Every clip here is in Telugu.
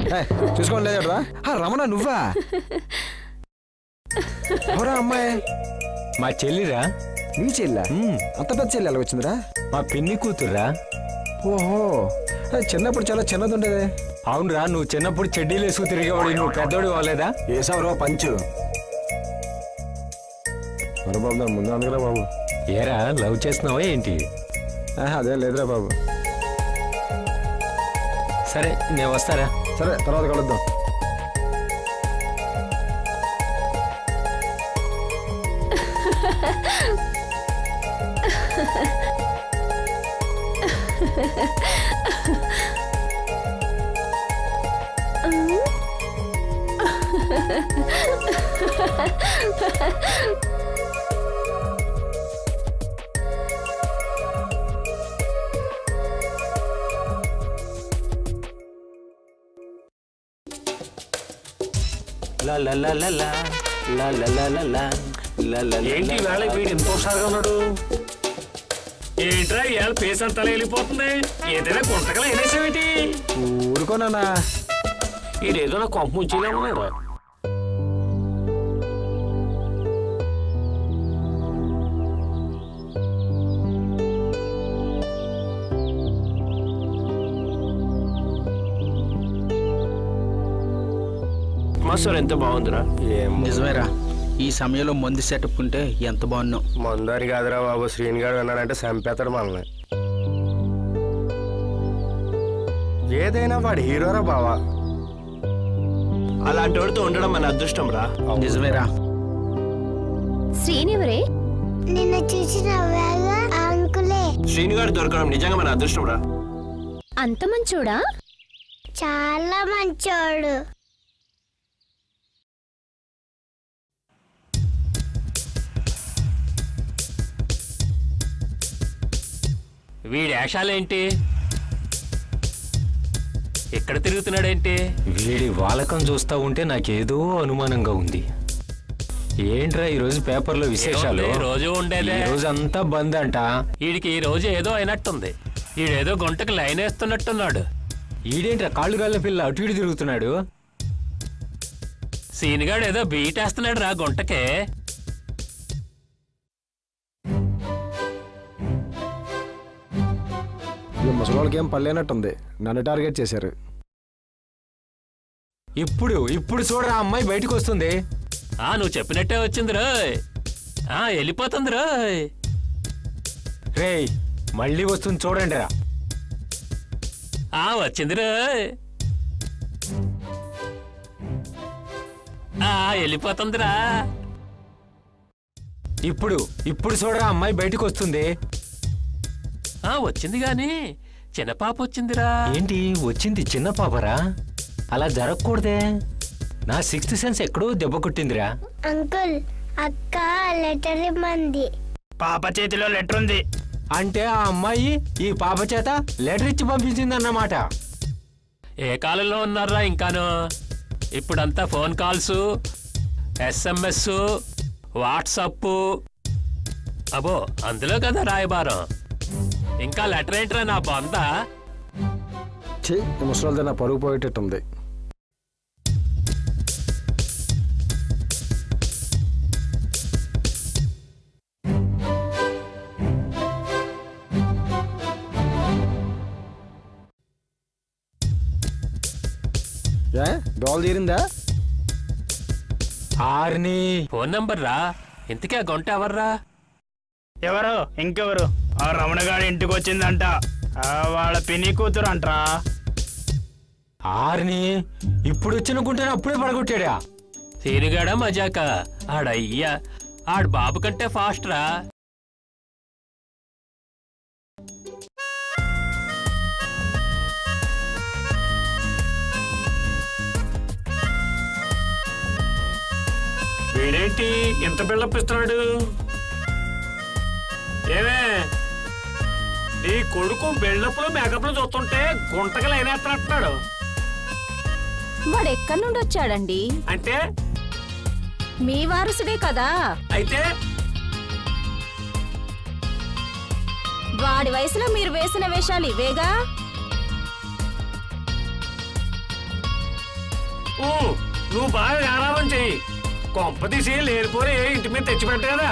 ఏయ్, చూసుకోండి లేదట్రా రమణ నువ్వా ఎవరా అమ్మాయి మా చెల్లిరా నీ చెల్లా ఉమ్, అంత పెద్ద చెల్లి ఎలా వచ్చిందిరా మా పిన్ని కూతుర్రా ఓహో ఏ, చిన్నప్పుడు చాలా చిన్నది ఉండేది అవునరా నువ్వు చిన్నప్పుడు చెడ్డీలు వేసుకు తిరిగేవాడు నువ్వు పెద్దోడు అవ్వలేదా వేసావురా పంచు మరి బాబు దాని ముందు అందుకురా బాబు ఏరా లవ్ చేస్తున్నావా ఏంటి ఆహా, అదేం లేదురా బాబు సరే నేను వస్తారా సరే తర్వాత కలుద్దాం లా లా లా లా లా. లా లా లా లా లా. లా లా లా ఏంటి లా. వేళ వీడు ఎంతో హుషారుగా ఉన్నాడు ఏంట్రా ఇవాళ పేస్ అంతా వెళ్ళిపోతుంది ఏదైనా గుంటకలు అయినేసావేంటి ఊరుకోనన్నా ఈడేదో నా కొంప ముంచేలా ఉన్నాడు మాస్టర్ ఎంత బాగుందిరా నిజమేరా ఈ సమయంలో మందు సెటప్ ఉంటే ఎంత బాగున్నావు మందారి కాదురా బాబు శ్రీని గారు విన్నాడంటే చంపేస్తాడు మనల్ని ఏదైనా వాడు హీరోరా బావా అలాంటి వాడితో ఉండడం మన అదృష్టం రా నిజమేరా శ్రీనివరే నిన్న చూసి నవ్వాగా ఆ అంకులే శ్రీని గారు దొరకడం నిజంగా మన అదృష్టం రా అంత మంచోడా చాలా మంచోడు వీడి వేషాలేంటి ఎక్కడ తిరుగుతున్నాడేంటి వీడి వాలకం చూస్తా ఉంటే నాకేదో అనుమానంగా ఉంది ఏంట్రా ఈ రోజు పేపర్లో విశేషాలు ఏముంది, రోజు ఉండేదే. ఈ రోజు అంతా బంద్ అంట వీడికి ఈ రోజు ఏదో అయినట్టుంది ఈడేదో గుంటకు లైన్ వేస్తున్నట్టున్నాడు ఈడేంట్రా కాళ్ళు గాళ్ళ పిల్ల అటు ఇటు తిరుగుతున్నాడు సీనిగాడు ఏదో బీట్ వేస్తున్నాడు రా గుంటకే ఈ ముసలోళ్ళకి ఏం పర్లేనట్టుంది నన్ను టార్గెట్ చేశారు ఇప్పుడు ఇప్పుడు చూడరా అమ్మాయి బయటకు వస్తుంది ఆ నువ్వు చెప్పినట్టే వచ్చింది రోయ్ ఆ వెళ్ళిపోతుంది రోయ్ రేయ్ మళ్ళీ వస్తుంది చూడండి రా ఆ వచ్చింది రోయ్ ఆ వెళ్ళిపోతుందిరా ఇప్పుడు ఇప్పుడు చూడరా అమ్మాయి బయటకు వస్తుంది ఆ వచ్చింది గాని చిన్న పాప వచ్చిందిరా ఏంటి వచ్చింది చిన్న పాపరా అలా జరగకూడదే నా సిక్స్త్ సెన్స్ ఎక్కడో దెబ్బ కొట్టిందిరా అంకుల్ అక్క లెటర్ ఇమ్మంది పాప చేతిలో లెటర్ ఉంది అంటే ఆ అమ్మాయి ఈ పాప చేత లెటర్ ఇచ్చి పంపించిందన్నమాట ఏ కాలంలో ఉన్నారా ఇంకాను ఇప్పుడంతా ఫోన్ కాల్స్ ఎస్ఎంఎస్ వాట్సప్ అబో అందులో కదా రాయబారం ఇంకా లెటర్ ఏంట్రా నా బొంద ఛీ ఈ ముసలోళ్ళతో నా పరుగు పోయేటట్టుంది ఏ దోలు తీరిందా ఆర్ని ఫోన్ నంబర్ రా ఇంతకీ ఆ గుంట ఎవర్రా ఎవరు ఇంకెవరు ఆ రమణగాడి ఇంటికి వచ్చిందంట ఆ వాళ్ళ పిన్ని కూతురు అంటరా ఆర్ని ఇప్పుడు వచ్చిన గుంటని అప్పుడే పడగొట్టాడా సీనుగాడా మజాక ఆడయ్యా ఆడు బాబు కంటే ఫాస్ట్ రా వీడేంటి ఎంత బిల్డప్ ఇస్తున్నాడు ఏమే నీ కొడుకు బిల్డప్లు మేకప్లు చూస్తుంటే గుంటకలు అయినేస్తున్నట్టున్నాడు వాడు ఎక్కడి నుండి వచ్చాడండి అంటే మీ వారసుడే కదా అయితే వాడి వయసులో మీరు వేసిన వేషాలు ఇవేగా ఊ, నువ్వు బాగా వ్యారామం చెయ్యి కొంప తీసి లేనిపోయి ఇంటి మీద తెచ్చిపెట్ట కదా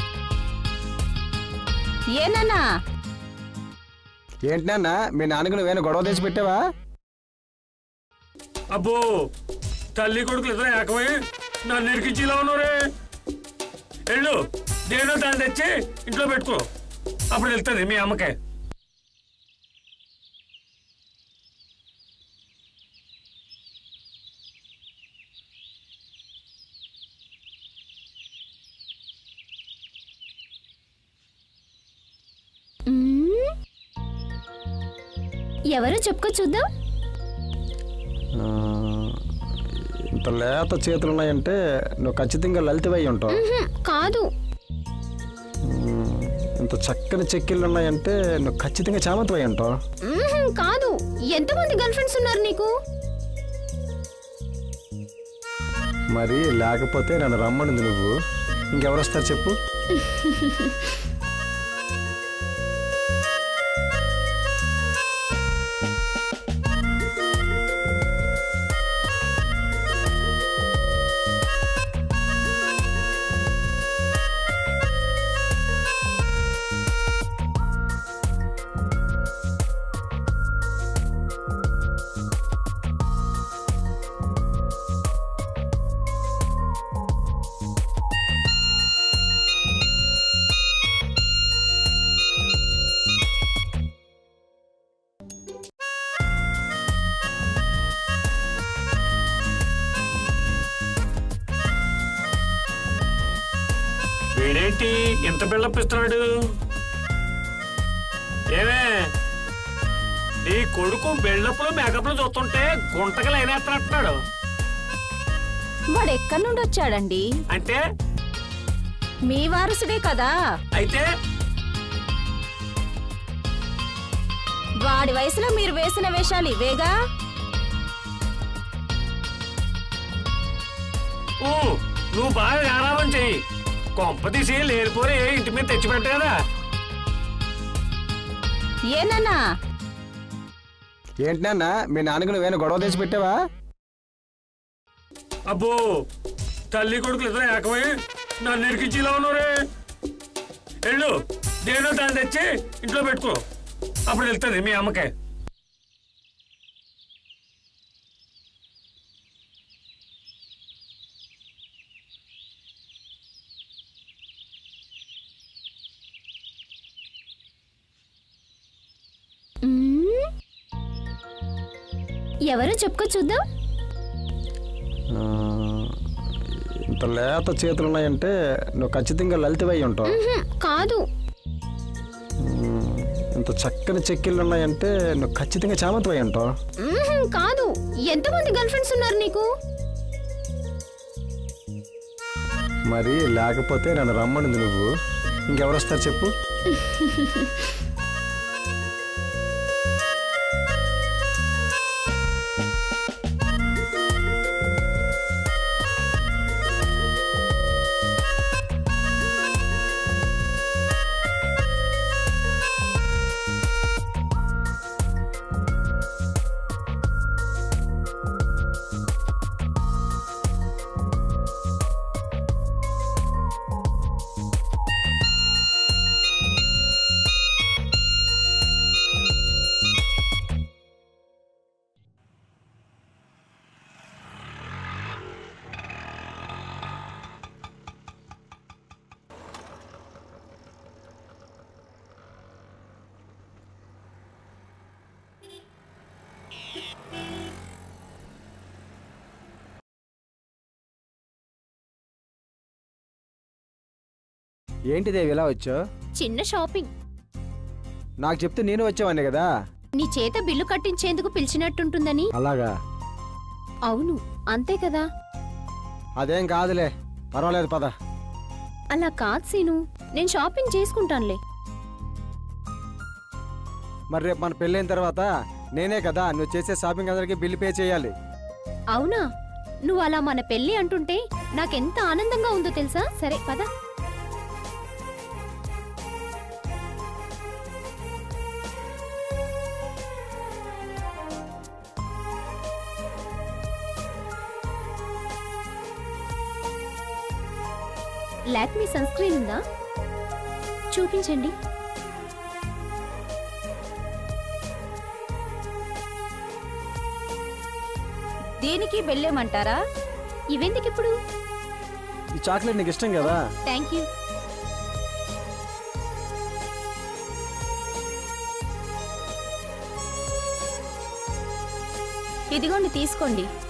ఏనన్నా ఏంటి నాన్న మీ నాన్నకు నువ్వేనా గొడవ తెచ్చి పెట్టావా అబ్బో తల్లి కొడుకులు ఇద్దరు ఏకమై నన్ను ఇరికించేలా ఉన్నారే వెళ్ళు దేనో దాన్ని తెచ్చి ఇంట్లో పెట్టుకో అప్పుడు వెళ్తుంది మీ అమ్మకే మ్మ్. ఎవరో చెప్పుకో చూద్దాం ఆ, ఇంత లేత చేతులు ఉన్నాయంటే నువ్వు ఖచ్చితంగా లలితవై ఉంటావు మ్హూ, కాదు ఉమ్, ఇంత చక్కని చెక్కిళ్ళు ఉన్నాయంటే నువ్వు ఖచ్చితంగా చామంతవై ఉంటావు మ్హూ, కాదు ఎంతమంది గర్ల్ ఫ్రెండ్స్ ఉన్నారు నీకు మరి లేకపోతే నన్ను రమ్మనింది నువ్వు ఇంకెవరు వస్తారు చెప్పు వీడేంటి ఇంత బిల్డప్ ఇస్తున్నాడు ఏమే నీ కొడుకు బిల్డప్లు మేకప్లు చూస్తుంటే గుంటకలు అయినేస్తున్నట్టున్నాడు వాడు ఎక్కడి నుండి వచ్చాడండి అంటే మీ వారసుడే కదా అయితే వాడి వయసులో మీరు వేసిన వేషాలు ఇవేగా ఊ, నువ్వు బాగా వ్యారామం చెయ్యి కొంప తీసి లేనిపోయి ఇంటి మీద తెచ్చిపెట్ట కదా ఏనన్నా ఏంటి నాన్న మీ నాన్నకు నువ్వేనా గొడవ తెచ్చి పెట్టావా అబ్బో తల్లి కొడుకులు ఇద్దరు ఏకమై నన్ను ఇరికించేలా ఉన్నారే వెళ్ళు దేనో దాన్ని తెచ్చి ఇంట్లో పెట్టుకో అప్పుడు వెళ్తుంది మీ అమ్మకే మ్మ్. ఎవరో చెప్పుకో చూద్దాం ఆ, ఇంత లేత చేతులు ఉన్నాయంటే నువ్వు ఖచ్చితంగా లలితవై ఉంటావు మ్హూ, కాదు ఉమ్, ఇంత చక్కని చెక్కిళ్ళు ఉన్నాయంటే నువ్వు ఖచ్చితంగా చామంతవై ఉంటావు మ్హూ, కాదు ఎంతమంది గర్ల్ ఫ్రెండ్స్ ఉన్నారు నీకు మరి లేకపోతే నన్ను రమ్మనింది నువ్వు ఇంకెవరు వస్తారు చెప్పు ఏంటిదేవి ఇలా వచ్చావు చిన్న షాపింగ్ నాకు చెప్తే నేను వచ్చేవాడిని కదా నీ చేత బిల్లు కట్టించేందుకు పిలిచినట్టుంటుందని అలాగా అవును అంతే కదా అదేం కాదులే పర్వాలేదు పద అలా కాదు సీను నేను షాపింగ్ చేసుకుంటానులే మరి రేపు మన పెళ్ళైన తర్వాత నేనే కదా నువ్వు చేసే షాపింగ్ అందరికీ బిల్లు పే చేయాలి అవునా నువ్వు అలా మన పెళ్లి అంటుంటే నాకెంత ఆనందంగా ఉందో తెలుసా సరే పద లాక్మీ సన్ స్క్రీన్ ఉందా చూపించండి దీనికి వెళ్ళేమంటారా ఇవెందుకు ఇప్పుడు ఈ చాక్లెట్ నీకు ఇష్టం కదా థ్యాంక్ యూ ఇదిగోండి తీసుకోండి